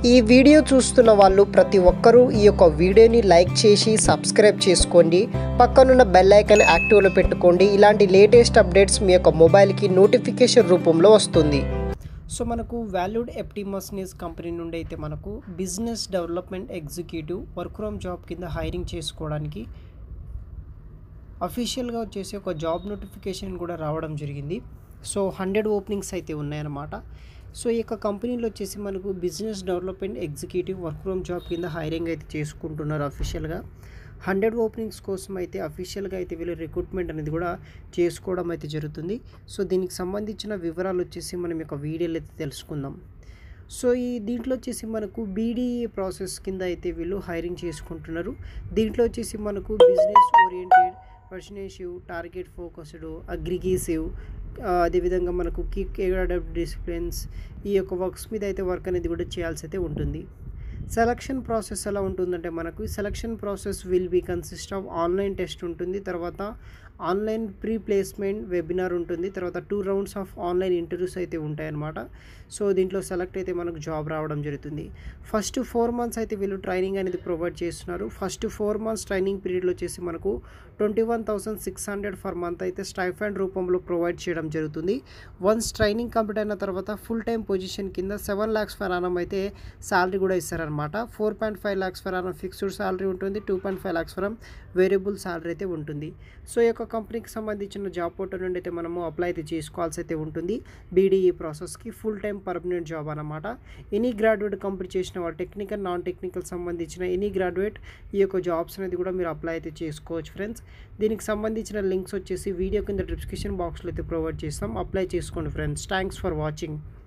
ఈ వీడియో చూస్తున్న వాళ్ళు ప్రతి ఒక్కరూ ఈ యొక్క వీడియోని లైక్ చేసి సబ్స్క్రైబ్ చేసుకోండి పక్కనున్న బెల్ ఐకాన్ యాక్టివ్లో పెట్టుకోండి ఇలాంటి లేటెస్ట్ అప్డేట్స్ మీ యొక్క మొబైల్కి నోటిఫికేషన్ రూపంలో వస్తుంది సో మనకు వాల్యూడ్ ఎప్టిమస్నీస్ కంపెనీ నుండి అయితే మనకు business development executive work from job కింద హైరింగ్ చేసుకోవడానికి అఫీషియల్గా వచ్చేసి ఒక జాబ్ నోటిఫికేషన్ కూడా రావడం జరిగింది సో హండ్రెడ్ ఓపెనింగ్స్ అయితే ఉన్నాయన్నమాట సో ఈ యొక్క కంపెనీలో వచ్చేసి మనకు business development executive work from job కింద హైరింగ్ అయితే చేసుకుంటున్నారు అఫీషియల్గా హండ్రెడ్ ఓపెనింగ్స్ కోసం అయితే అఫీషియల్గా అయితే వీళ్ళు రిక్రూట్మెంట్ అనేది కూడా చేసుకోవడం అయితే జరుగుతుంది సో దీనికి సంబంధించిన వివరాలు వచ్చేసి మనం యొక్క వీడియోలో అయితే తెలుసుకుందాం సో ఈ దీంట్లో వచ్చేసి మనకు బీడీఏ ప్రాసెస్ కింద అయితే వీళ్ళు హైరింగ్ చేసుకుంటున్నారు దీంట్లో వచ్చేసి మనకు business oriented persuasive target focused aggressive అదేవిధంగా మనకు కిక్ అడప్ట్ డిసిప్లిన్స్ ఈ యొక్క వర్క్స్ మీద అయితే వర్క్ అనేది కూడా చేయాల్సి అయితే ఉంటుంది సెలక్షన్ ప్రాసెస్ ఎలా ఉంటుందంటే మనకు selection process will be consist of online test ఉంటుంది తర్వాత ఆన్లైన్ ప్రీ ప్లేస్మెంట్ వెబినార్ ఉంటుంది తర్వాత two rounds of online interviews అయితే ఉంటాయన్నమాట సో దీంట్లో సెలెక్ట్ అయితే మనకు జాబ్ రావడం జరుగుతుంది ఫస్ట్ ఫోర్ మంత్స్ అయితే వీళ్ళు ట్రైనింగ్ అనేది ప్రొవైడ్ చేస్తున్నారు ఫస్ట్ ఫోర్ మంత్స్ ట్రైనింగ్ పీరియడ్లో వచ్చేసి మనకు twenty one thousand six hundred for month అయితే స్టైఫండ్ రూపంలో ప్రొవైడ్ చేయడం జరుగుతుంది వన్స్ ట్రైనింగ్ కంప్లీట్ అయిన తర్వాత ఫుల్ టైం పొజిషన్ కింద సెవెన్ ల్యాక్స్ ఫర్ అనం అయితే శాలరీ కూడా ఇస్తారనమాట four point five lakhs for annum fixed salary ఉంటుంది two point five lakhs for variable salary అయితే ఉంటుంది సో ఈ యొక్క కంపెనీకి సంబంధించిన జాబ్ పోర్టల్ నుండి అయితే మనము అప్లై అయితే చేసుకోవాల్సి అయితే ఉంటుంది బీడీఈ ప్రాసెస్కి ఫుల్ టైం పర్మనెంట్ జాబ్ అనమాట ఎనీ గ్రాడ్యుయేట్ కంప్లీట్ చేసిన వాళ్ళు టెక్నికల్ నాన్ టెక్నికల్ సంబంధించిన ఎనీ గ్రాడ్యుయేట్ ఈ యొక్క జాబ్స్ అనేది కూడా మీరు అప్లై అయితే చేసుకోవచ్చు ఫ్రెండ్స్ దీనికి సంబంధించిన లింక్స్ వచ్చేసి వీడియో కింద డిస్క్రిప్షన్ బాక్స్లో అయితే ప్రొవైడ్ చేస్తాం అప్లై చేసుకోండి ఫ్రెండ్స్ థ్యాంక్స్ ఫర్ వాచింగ్